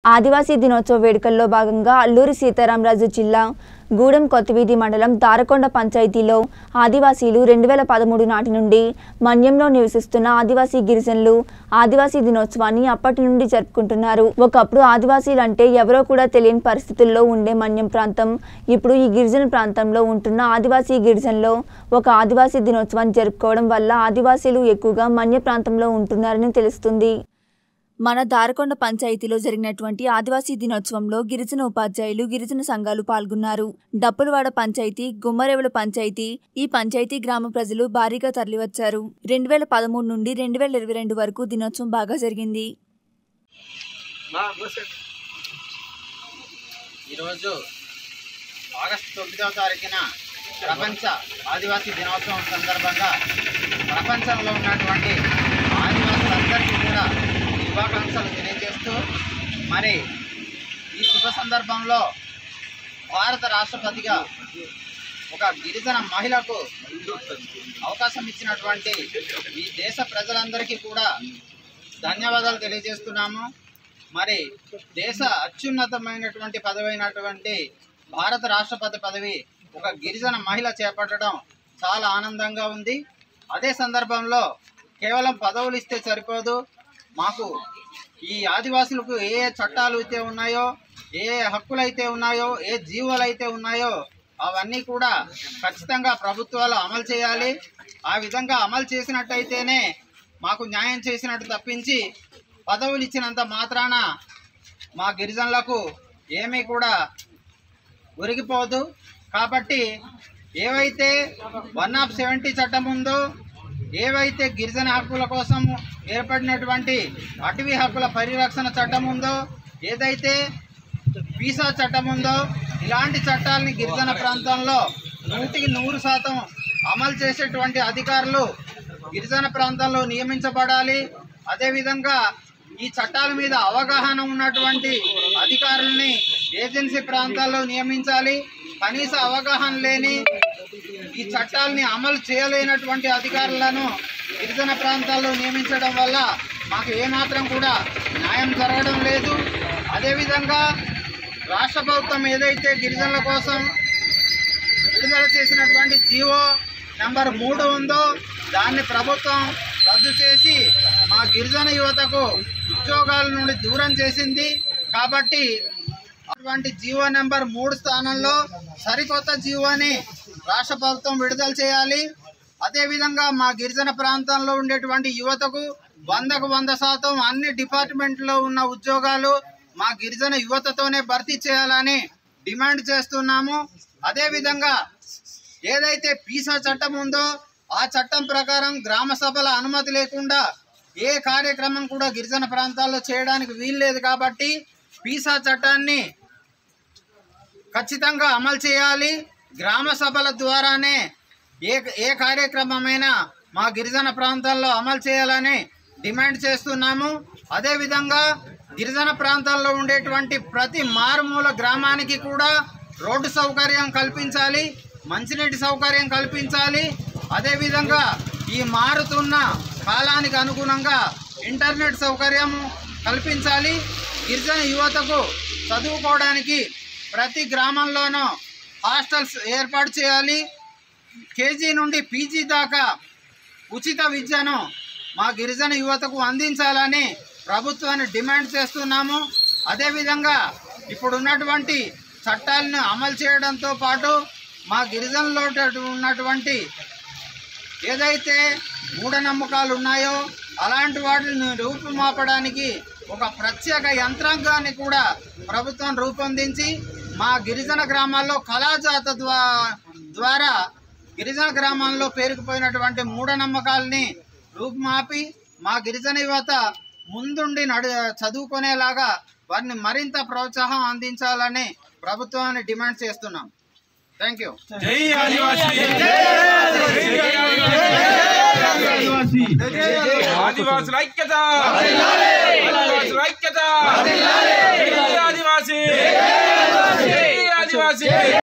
ఆదివాసీ దినోత్సవ వేడుకల్లో భాగంగా అల్లూరి సీతారామరాజు జిల్లా గూడెం కొత్తవీధి మండలం తారకొండ పంచాయతీలో ఆదివాసీలు రెండు వేల పదమూడు నాటి నుండి మన్యంలో నివసిస్తున్న ఆదివాసీ గిరిజనులు ఆదివాసీ దినోత్సవాన్ని అప్పటి నుండి జరుపుకుంటున్నారు ఒకప్పుడు ఆదివాసీలు అంటే ఎవరో కూడా తెలియని పరిస్థితుల్లో ఉండే మన్యం ప్రాంతం ఇప్పుడు ఈ గిరిజన ప్రాంతంలో ఉంటున్న ఆదివాసీ గిరిజనులో ఒక ఆదివాసీ దినోత్సవాన్ని జరుపుకోవడం వల్ల ఆదివాసీలు ఎక్కువగా మన్య ప్రాంతంలో ఉంటున్నారని తెలుస్తుంది మన దారకొండ పంచాయతీలో జరిగినటువంటి ఆదివాసీ దినోత్సవంలో గిరిజన ఉపాధ్యాయులు గిరిజన సంఘాలు పాల్గొన్నారు డప్పులవాడ పంచాయతీ గుమ్మరేవుల పంచాయతీ ఈ పంచాయతీ గ్రామ ప్రజలు భారీగా తరలివచ్చారు రెండు వేల పదమూడు నుండి రెండు వేల ఇరవై రెండు వరకు దినోత్సవం బాగా జరిగింది ఈరోజు ఆగస్టు తొమ్మిదవ తారీఖున ప్రపంచ ఆదివాసీ దినోత్సవం సందర్భంగా ప్రపంచంలో ఉన్నటువంటి ఆదివాసులందరికీ కూడా శుభాకాంక్షలు తెలియజేస్తూ మరి ఈ శుభ సందర్భంలో భారత రాష్ట్రపతిగా ఒక గిరిజన మహిళకు అవకాశం ఇచ్చినటువంటి ఈ దేశ ప్రజలందరికీ కూడా ధన్యవాదాలు తెలియజేస్తున్నాము మరి దేశ అత్యున్నతమైనటువంటి పదవి అయినటువంటి భారత రాష్ట్రపతి పదవి ఒక గిరిజన మహిళ చేపట్టడం చాలా ఆనందంగా ఉంది అదే సందర్భంలో కేవలం పదవులు ఇస్తే సరిపోదు మాకు ఈ ఆదివాసులకు ఏ ఏ చట్టాలు అయితే ఉన్నాయో ఏ ఏ హక్కులు అయితే ఉన్నాయో ఏ జీవోలు అయితే ఉన్నాయో అవన్నీ కూడా ఖచ్చితంగా ప్రభుత్వాలు అమలు చేయాలి ఆ విధంగా అమలు చేసినట్టయితేనే మాకు న్యాయం చేసినట్టు తప్పించి పదవులు ఇచ్చినంత మాత్రాన మా గిరిజనులకు ఏమీ కూడా ఒరిగిపోదు కాబట్టి ఏవైతే వన్ ఆఫ్ సెవెంటీ చట్టం ఉందో ఏవైతే గిరిజన హక్కుల కోసం ఏర్పడినటువంటి అటవీ హక్కుల పరిరక్షణ చట్టం ఉందో ఏదైతే వీసా చట్టం ఉందో ఇలాంటి చట్టాలని గిరిజన ప్రాంతంలో నూటికి నూరు శాతం అమలు చేసేటువంటి అధికారులు గిరిజన ప్రాంతాల్లో నియమించబడాలి అదేవిధంగా ఈ చట్టాల మీద అవగాహన ఉన్నటువంటి అధికారుల్ని ఏజెన్సీ ప్రాంతాల్లో నియమించాలి కనీస అవగాహన లేని ఈ చట్టాలని అమలు చేయలేనటువంటి అధికారులను గిరిజన ప్రాంతాల్లో నియమించడం వల్ల మాకు ఏమాత్రం కూడా న్యాయం జరగడం లేదు అదేవిధంగా రాష్ట్ర ప్రభుత్వం ఏదైతే గిరిజనుల కోసం విడుదల చేసినటువంటి జీవో నెంబర్ మూడు ఉందో దాన్ని ప్రభుత్వం రద్దు చేసి మా గిరిజన యువతకు ఉద్యోగాల నుండి దూరం చేసింది కాబట్టి అటువంటి జీవో నెంబర్ మూడు స్థానంలో సరికొత్త జీవోని రాష్ట్ర ప్రభుత్వం విడుదల చేయాలి అదేవిధంగా మా గిరిజన ప్రాంతంలో ఉండేటువంటి యువతకు వందకు వంద శాతం అన్ని డిపార్ట్మెంట్లో ఉన్న ఉద్యోగాలు మా గిరిజన యువతతోనే భర్తీ చేయాలని డిమాండ్ చేస్తున్నాము అదేవిధంగా ఏదైతే పీసా చట్టం ఉందో ఆ చట్టం ప్రకారం గ్రామ సభల అనుమతి లేకుండా ఏ కార్యక్రమం కూడా గిరిజన ప్రాంతాల్లో చేయడానికి వీల్లేదు కాబట్టి పీసా చట్టాన్ని ఖచ్చితంగా అమలు చేయాలి గ్రామ సభల ద్వారానే ఏ ఏ కార్యక్రమమైనా మా గిరిజన ప్రాంతాల్లో అమలు చేయాలని డిమాండ్ చేస్తున్నాము అదేవిధంగా గిరిజన ప్రాంతాల్లో ఉండేటువంటి ప్రతి మారుమూల గ్రామానికి కూడా రోడ్డు సౌకర్యం కల్పించాలి మంచినీటి సౌకర్యం కల్పించాలి అదేవిధంగా ఈ మారుతున్న కాలానికి అనుగుణంగా ఇంటర్నెట్ సౌకర్యం కల్పించాలి గిరిజన యువతకు చదువుకోవడానికి ప్రతి గ్రామంలోనూ హాస్టల్స్ ఏర్పాటు చేయాలి కేజీ నుండి పీజీ దాకా ఉచిత విద్యను మా గిరిజన యువతకు అందించాలని ప్రభుత్వాన్ని డిమాండ్ చేస్తున్నాము అదేవిధంగా ఇప్పుడు ఉన్నటువంటి చట్టాలను అమలు చేయడంతో పాటు మా గిరిజనలో ఉన్నటువంటి ఏదైతే మూఢనమ్మకాలు ఉన్నాయో అలాంటి వాటిని రూపుమాపడానికి ఒక ప్రత్యేక యంత్రాంగాన్ని కూడా ప్రభుత్వం రూపొందించి మా గిరిజన గ్రామాల్లో కళాజాత ద్వా ద్వారా గిరిజన గ్రామాల్లో పేరుకుపోయినటువంటి మూఢనమ్మకాలని రూపుమాపి మా గిరిజన యువత ముందుండి నడు చదువుకునేలాగా వారిని మరింత ప్రోత్సాహం అందించాలని ప్రభుత్వాన్ని డిమాండ్ చేస్తున్నాం థ్యాంక్ యూ జై ఆదివాసీ ఆదివాసుల ఐక్యత ఆదివాసుల ఐక్యత జై ఆదివాసీ జై ఆదివాసీ